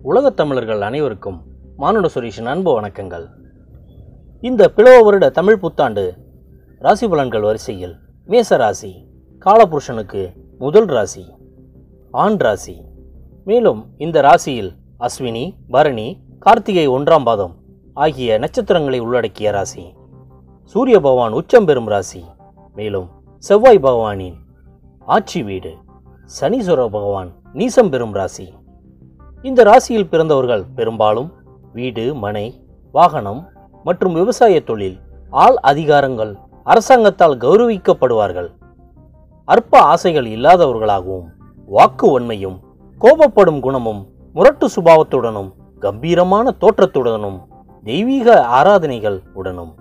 உலகத் தமிழர்கள் அனைவருக்கும் மானுட சுரேஷின் அன்பு வணக்கங்கள் இந்த பிளவ வருட தமிழ் புத்தாண்டு ராசி பலன்கள் வரிசையில் மேச ராசி காலபுருஷனுக்கு முதல் ராசி ஆண் ராசி மேலும் இந்த ராசியில் அஸ்வினி பரணி கார்த்திகை ஒன்றாம் பாதம் ஆகிய நட்சத்திரங்களை உள்ளடக்கிய ராசி சூரிய பகவான் உச்சம் பெறும் ராசி மேலும் செவ்வாய் பகவானின் ஆட்சி வீடு சனீஸ்வர பகவான் நீசம் பெறும் ராசி இந்த ராசியில் பிறந்தவர்கள் பெரும்பாலும் வீடு மனை வாகனம் மற்றும் விவசாய தொழில் ஆள் அதிகாரங்கள் அரசாங்கத்தால் கௌரவிக்கப்படுவார்கள் அற்ப ஆசைகள் இல்லாதவர்களாகவும் வாக்கு உண்மையும் கோபப்படும் குணமும் முரட்டு சுபாவத்துடனும் கம்பீரமான தோற்றத்துடனும் தெய்வீக ஆராதனைகள் உடனும்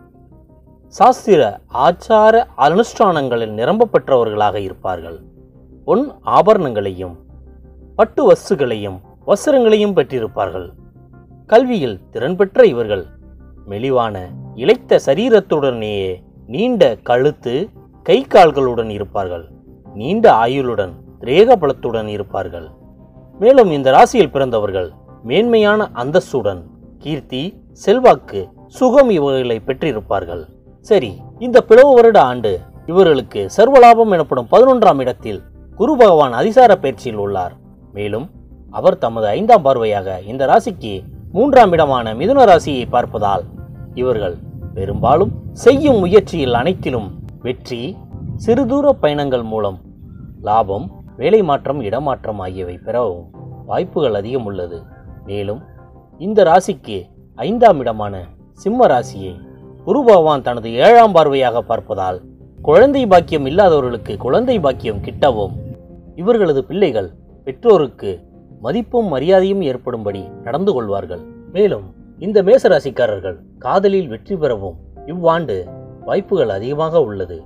சாஸ்திர ஆச்சார அனுஷ்டானங்களில் நிரம்ப பெற்றவர்களாக இருப்பார்கள் பொன் ஆபரணங்களையும் பட்டு வஸ்துகளையும் வஸ்திரங்களையும் பெற்றிருப்பார்கள் கல்வியில் திறன் பெற்ற இவர்கள் மெலிவான இளைத்த சரீரத்துடனேயே நீண்ட கழுத்து கை கால்களுடன் இருப்பார்கள் நீண்ட ஆயுளுடன் திரேக பலத்துடன் இருப்பார்கள் மேலும் இந்த ராசியில் பிறந்தவர்கள் மேன்மையான அந்தஸ்துடன் கீர்த்தி செல்வாக்கு சுகம் இவர்களை பெற்றிருப்பார்கள் சரி இந்த பிளவு வருட ஆண்டு இவர்களுக்கு சர்வலாபம் எனப்படும் பதினொன்றாம் இடத்தில் குரு பகவான் அதிசார பயிற்சியில் உள்ளார் மேலும் அவர் தமது ஐந்தாம் பார்வையாக இந்த ராசிக்கு மூன்றாம் இடமான மிதுன ராசியை பார்ப்பதால் இவர்கள் பெரும்பாலும் செய்யும் முயற்சியில் அனைத்திலும் வெற்றி சிறுதூர பயணங்கள் மூலம் லாபம் வேலை மாற்றம் இடமாற்றம் ஆகியவை பெறவும் வாய்ப்புகள் அதிகம் உள்ளது மேலும் இந்த ராசிக்கு ஐந்தாம் இடமான சிம்ம ராசியை குரு பகவான் தனது ஏழாம் பார்வையாக பார்ப்பதால் குழந்தை பாக்கியம் இல்லாதவர்களுக்கு குழந்தை பாக்கியம் கிட்டவும் இவர்களது பிள்ளைகள் பெற்றோருக்கு மதிப்பும் மரியாதையும் ஏற்படும்படி நடந்து கொள்வார்கள் மேலும் இந்த மேசராசிக்காரர்கள் காதலில் வெற்றி பெறவும் இவ்வாண்டு வாய்ப்புகள் அதிகமாக உள்ளது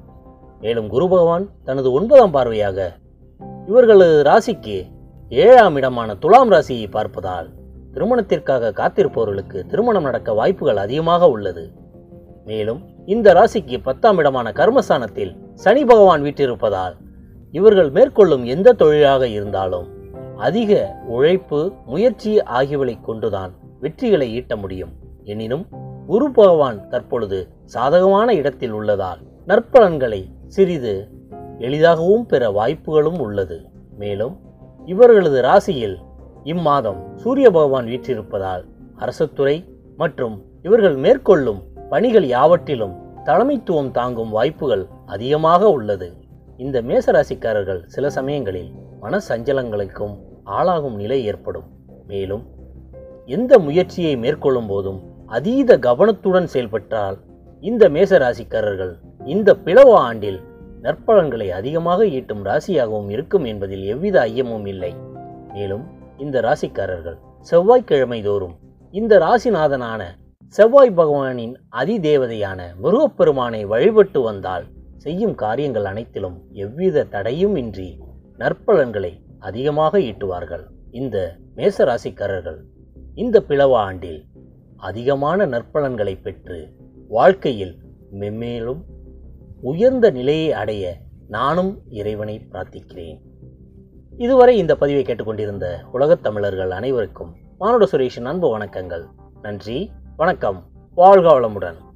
மேலும் குரு பகவான் தனது ஒன்பதாம் பார்வையாக இவர்களது ராசிக்கு ஏழாம் இடமான துலாம் ராசியை பார்ப்பதால் திருமணத்திற்காக காத்திருப்பவர்களுக்கு திருமணம் நடக்க வாய்ப்புகள் அதிகமாக உள்ளது மேலும் இந்த ராசிக்கு பத்தாம் இடமான கர்மஸ்தானத்தில் சனி பகவான் வீற்றிருப்பதால் இவர்கள் மேற்கொள்ளும் எந்த தொழிலாக இருந்தாலும் அதிக உழைப்பு முயற்சி ஆகியவை கொண்டுதான் வெற்றிகளை ஈட்ட முடியும் எனினும் குரு பகவான் தற்பொழுது சாதகமான இடத்தில் உள்ளதால் நற்பலன்களை சிறிது எளிதாகவும் பெற வாய்ப்புகளும் உள்ளது மேலும் இவர்களது ராசியில் இம்மாதம் சூரிய பகவான் வீற்றிருப்பதால் அரசுத்துறை மற்றும் இவர்கள் மேற்கொள்ளும் பணிகள் யாவற்றிலும் தலைமைத்துவம் தாங்கும் வாய்ப்புகள் அதிகமாக உள்ளது இந்த மேசராசிக்காரர்கள் சில சமயங்களில் மன சஞ்சலங்களுக்கும் ஆளாகும் நிலை ஏற்படும் மேலும் எந்த முயற்சியை மேற்கொள்ளும் போதும் அதீத கவனத்துடன் செயல்பட்டால் இந்த மேசராசிக்காரர்கள் இந்த பிளவ ஆண்டில் நற்பலன்களை அதிகமாக ஈட்டும் ராசியாகவும் இருக்கும் என்பதில் எவ்வித ஐயமும் இல்லை மேலும் இந்த ராசிக்காரர்கள் செவ்வாய்க்கிழமை தோறும் இந்த ராசிநாதனான செவ்வாய் பகவானின் அதிதேவதையான முருகப்பெருமானை வழிபட்டு வந்தால் செய்யும் காரியங்கள் அனைத்திலும் எவ்வித தடையும் இன்றி நற்பலன்களை அதிகமாக ஈட்டுவார்கள் இந்த மேச ராசிக்காரர்கள் இந்த பிளவ ஆண்டில் அதிகமான நற்பலன்களை பெற்று வாழ்க்கையில் மென்மேலும் உயர்ந்த நிலையை அடைய நானும் இறைவனை பிரார்த்திக்கிறேன் இதுவரை இந்த பதிவை கேட்டுக்கொண்டிருந்த உலகத் தமிழர்கள் அனைவருக்கும் மானுட சுரேஷின் அன்பு வணக்கங்கள் நன்றி வணக்கம் வாழ்க வளமுடன்